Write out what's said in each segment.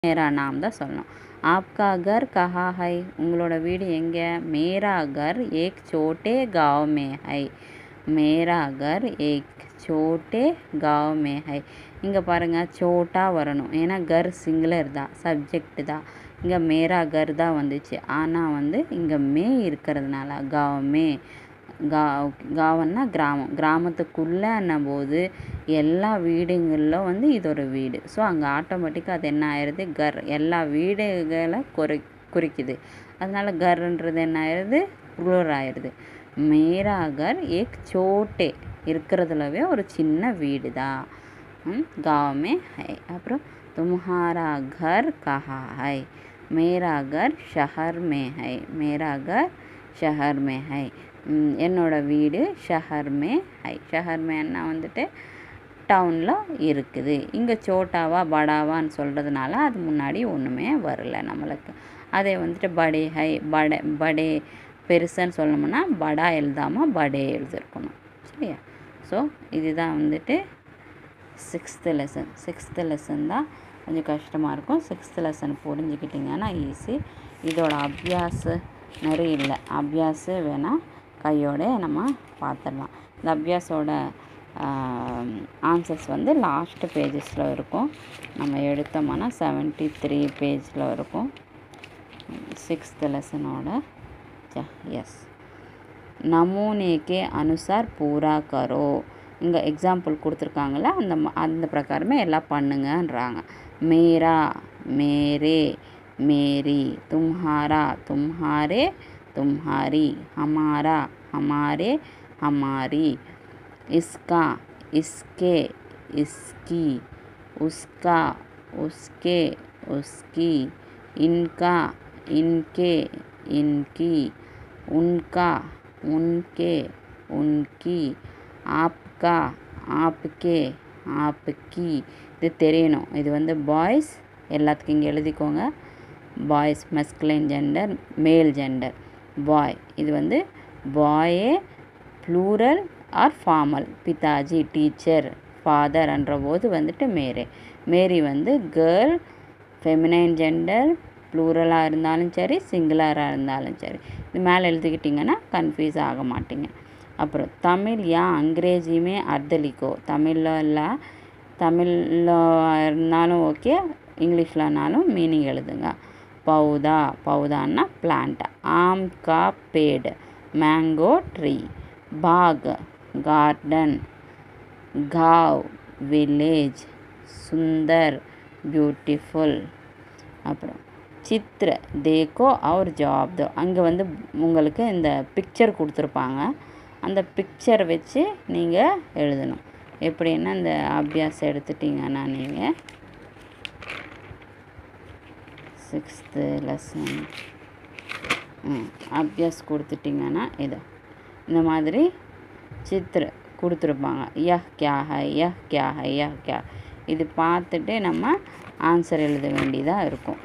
மேரா நாம் தான் சொல்லணும் ஆப்கா கர் கஹா ஹை உங்களோட வீடு எங்கே மேரா கர் ஏக் சோட்டே காவ் மே ஹை மேரா கர் ஏக் சோட்டே காவ் மே ஹை இங்கே பாருங்கள் சோட்டா வரணும் ஏன்னா கர் சிங்குலர் தான் சப்ஜெக்ட் தான் இங்கே மேரா கர் தான் வந்துச்சு ஆனால் வந்து இங்கே மே இருக்கிறதுனால காவ் மே கா காவன்னா கிராமம் கிராமத்துக்குள்ளேன்னும் போது எல்லா வீடுங்களிலும் வந்து இது ஒரு வீடு ஸோ அங்கே ஆட்டோமேட்டிக்காக அது என்ன ஆயிடுது கர் எல்லா வீடுகளை குறி குறிக்குது அதனால் கர்ன்றது என்ன ஆயிடுது ப்ளூர் ஆயிடுது மேரா கர் ஏக் சோட்டே இருக்கிறதுலவே ஒரு சின்ன வீடு தான் गाँव में है அப்புறம் तुम्हारा घर कहाँ है मेरा घर शहर में है मेरा घर शहर में है ம், என்னோட வீடு ஷஹர் மே ஹை ஷஹர் மேன்னா வந்துட்டு டவுனில் இருக்குது இங்கே சோட்டாவா படாவான்னு சொல்கிறதுனால அது முன்னாடி ஒன்றுமே வரல நம்மளுக்கு அதே வந்துட்டு படே ஹை படே படே பெருசுன்னு சொல்லணும்னா படா எழுதாமல் படே எழுதிருக்கணும் சரியா ஸோ இதுதான் வந்துட்டு சிக்ஸ்த்து லெசன் சிக்ஸ்த்து லெசன் தான் கொஞ்சம் கஷ்டமாக இருக்கும் சிக்ஸ்த்து லெசன் புரிஞ்சுக்கிட்டிங்கன்னா ஈஸி இதோட அபியாச நிறைய இல்லை அபியாச வேணால் கையோட நம்ம பார்த்துடலாம் இந்த அபியாஸோட ஆன்சர்ஸ் வந்து லாஸ்ட் பேஜஸில் இருக்கும் நம்ம எடுத்தோம்னா செவன்ட்டி த்ரீ பேஜில் இருக்கும் சிக்ஸ்த் லெசனோட எஸ் नमूने के अनुसार पूरा करो இங்கே எக்ஸாம்பிள் கொடுத்துருக்காங்கள அந்த ம- அந்த பிரகாரமே எல்லாம் பண்ணுங்கன்றாங்க மேரா மேரே மேரி தும்ஹாரா தும்ஹாரே தும்ஹாரி हमारा हमारे हमारी इसका इसके इसकी उसका उसके उसकी इनका इनके इनकी उनका उनके उनकी आपका आपके आपकी இது தெரியணும் இது வந்து பாய்ஸ் எல்லாத்துக்கும் இங்கே எழுதிக்கோங்க boys masculine gender male gender boy இது வந்து பாயே ப்ளூரல் ஆர் ஃபார்மல் பிதாஜி டீச்சர் ஃபாதர்ன்ற போது வந்துட்டு மேரே மேரி வந்து கேர்ள் ஃபெமினைன் ஜெண்டர் ப்ளூரலாக இருந்தாலும் சரி சிங்குலராக இருந்தாலும் சரி இது மேலே எழுதிக்கிட்டிங்கன்னா கன்ஃபியூஸ் ஆக மாட்டீங்க அப்புறம் தமிழ் யா அங்கிரேஜியுமே அர்த்தலிக்கோ தமிழில் இல்லை தமிழில் இருந்தாலும் ஓகே இங்கிலீஷ்லனாலும் மீனிங் எழுதுங்க பௌதா பௌதான்னா பிளான்ட் ஆம் கா பேடு மேங்கோ ட்ரீ பாக் கார்டன் गाँव வில்லேஜ் சுந்தர் பியூட்டிஃபுல் அப்புறம் சித்ர தேக்கோ அவர் ஜாப் தோ அங்கே வந்து உங்களுக்கு இந்த பிக்சர் கொடுத்துருப்பாங்க அந்த பிக்சர் வச்சு நீங்கள் எழுதணும் எப்படின்னா இந்த அபியாசம் எடுத்துட்டிங்கன்னா நீங்கள் சிக்ஸ்த்து லெசன் ம் அபியாஸ் கொடுத்துட்டிங்கன்னா இது இந்த மாதிரி சித்திர கொடுத்துருப்பாங்க யஹ் கியா ஹை யஹ் கியா ஹை யஹ் கியா இது பார்த்துட்டு நம்ம ஆன்சர் எழுத வேண்டியதாக இருக்கும்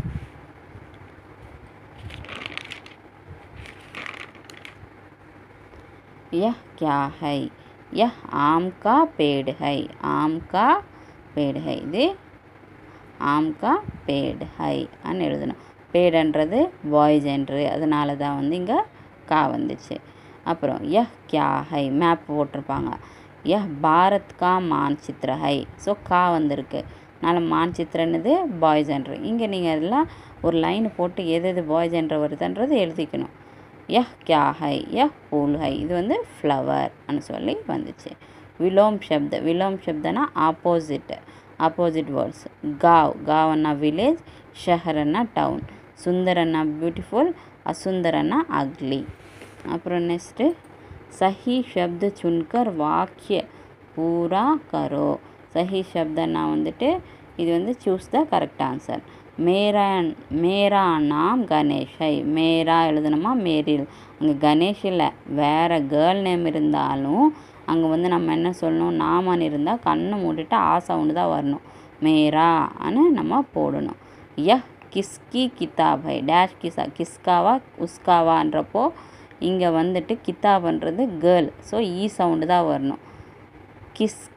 यह क्या है यह आम का पेड़ है आम का पेड़ है இது ஆம் கா பேட் ஹை அன்னு எழுதணும் பேடுன்றது பாய் ஜென்ரு அதனால தான் வந்து இங்கே கா வந்துச்சு அப்புறம் யஹ் கியா ஹை மேப் போட்டிருப்பாங்க யஹ் பாரத் கா மான்சித்ர ஹை ஸோ கா வந்திருக்கு அதனால் மான்சித்ரன்னுது பாய் ஜென்ரு இங்கே நீங்கள் அதெல்லாம் ஒரு லைன் போட்டு எது எது பாய் ஜென்ரு வருதுன்றது எழுதிக்கணும் யஹ் கியா ஹை யஹ் ஃபூல் ஹை இது வந்து ஃப்ளவர்னு சொல்லி வந்துச்சு விலோம் சப்த விலோம் சப்தனா ஆப்போசிட் ஆப்போசிட் வேர்ட்ஸ் गाँव गाँव ಅನ್ನ ವಿಲೇಜ್ ಶಹರ್ ಅನ್ನ ಟೌನ್ ಸುಂದರ್ ಅನ್ನ ಬ್ಯೂಟಿಫುಲ್ ಅಸುಂದರ್ ಅನ್ನ ಅಗ್ಲಿ அப்புறம் நெக்ஸ்ட்டு சஹி शब्द चुनकर வாக்கிய பூரா கரோ சஹி சப்தன்னா வந்துட்டு இது வந்து சூஸ் த கரெக்ட் ஆன்சர் மேரா மேரா நாம் கணேஷ் ஹை மேரா எழுதணுமா மேரில் அங்கே கணேஷ் இல்லை வேறு கேர்ள் நேம் இருந்தாலும் அங்கே வந்து நம்ம என்ன சொல்லணும் நாமன்னு இருந்தால் கண்ணை மூடிட்டு ஆ சவுண்டு தான் வரணும் மேரான்னு நம்ம போடணும் யஹ் கிஸ்கி கிதாப் ஹை டேஷ் கிசா கிஸ்காவா உஸ்காவான்றப்போ இங்கே வந்துட்டு கிதாப்ன்றது கேர்ள் ஸோ ஈ சவுண்டு தான் வரணும் கிஸ்கி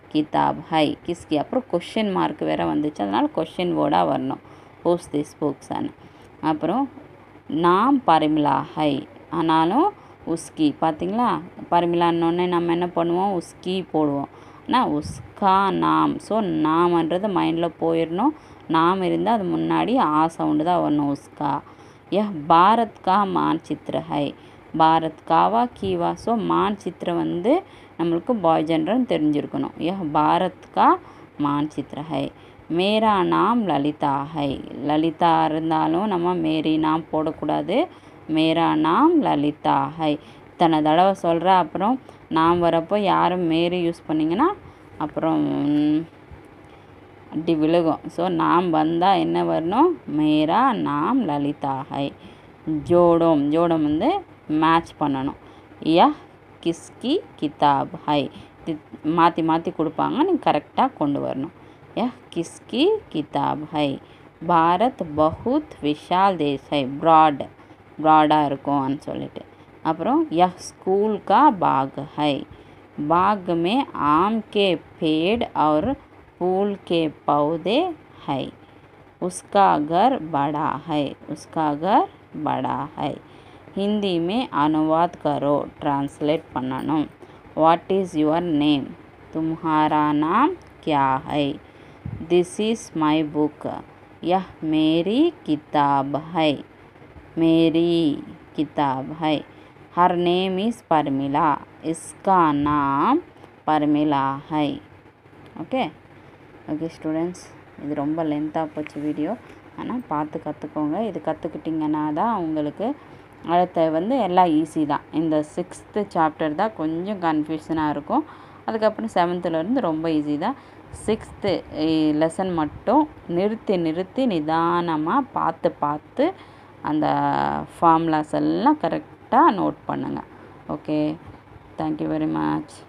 கிதாப் ஹை கிஸ்கி அப்புறம் கொஷின் மார்க் வேறு வந்துச்சு அதனால் கொஷின் வேர்டாக வரணும் ஹூஸ் திஸ் புக்ஸ்ன்னு அப்புறம் நாம் பரிமிளா ஹை ஆனாலும் உஸ்கி பார்த்தீங்களா பரிமிளான்னொடனே நம்ம என்ன பண்ணுவோம் உஸ்கி போடுவோம் ஆனால் உஸ்கா நாம் ஸோ நாமன்றது மைண்டில் போயிடணும் நாம் இருந்தால் அது முன்னாடி ஆ சவுண்டு தான் வரணும் உஸ்கா यह भारत का मानचित्र है பாரத் காவா கீவா ஸோ மான்சித்திரம் வந்து நம்மளுக்கு பாய் ஜென்டர்னு தெரிஞ்சிருக்கணும் யஹ் பாரத் கா மான்சித்திர ஹை மேரா நாம் லலிதா ஹை லலிதா இருந்தாலும் நம்ம மேரி நாம் போடக்கூடாது மேரா நாம் லலிதா ஹை இத்தனை தடவை சொல்கிற அப்புறம் நாம் வரப்போ யாரும் மேரி யூஸ் பண்ணிங்கன்னா அப்புறம் அப்படி விழுகும் ஸோ நாம் வந்தால் என்ன வரணும் மேரா நாம் லலிதா ஹை ஜோடம் ஜோடம் வந்து மேட்ச் பண்ணணும் யா கிஸ்கி கிதாப் ஹை மாற்றி மாற்றி கொடுப்பாங்க நீங்கள் கரெக்டாக கொண்டு வரணும் யா கிஸ்கி கிதாப் ஹை பாரத் பஹுத் விஷால் தேஸ் ஹை ப்ராட் ப்ராடாக இருக்கும்னு சொல்லிட்டு அப்புறம் யஹ் ஸ்கூல் கா பாக் ஹை बाग में आम के पेड़ और फूल के पौधे है उसका घर बड़ा है उसका घर बड़ा है हिंदी में अनुवाद करो ट्रांसलेट பண்ணணும் வாட் இஸ் யுவர் நேம் तुम्हारा नाम क्या है दिस इज़ माई बुक यह मेरी किताब है मेरी किताब है हर नेम इज़ परमिला इसका नाम परमिला है ஓகே ஓகே ஸ்டூடெண்ட்ஸ் இது ரொம்ப லென்த்தாக போச்சு வீடியோ ஆனால் பார்த்து கற்றுக்கோங்க இது கற்றுக்கிட்டிங்கன்னா தான் உங்களுக்கு அடுத்த வந்து எல்லாம் ஈஸி தான் இந்த சிக்ஸ்த்து சாப்டர் தான் கொஞ்சம் கன்ஃபியூஷனாக இருக்கும் அதுக்கப்புறம் செவன்த்துலேருந்து ரொம்ப ஈஸி தான் சிக்ஸ்த்து லெசன் மட்டும் நிறுத்தி நிறுத்தி நிதானமாக பார்த்து பார்த்து அந்த ஃபார்முலாஸ் எல்லாம் கரெக்டாக நோட் பண்ணுங்கள் ஓகே தேங்க்யூ வெரி மச்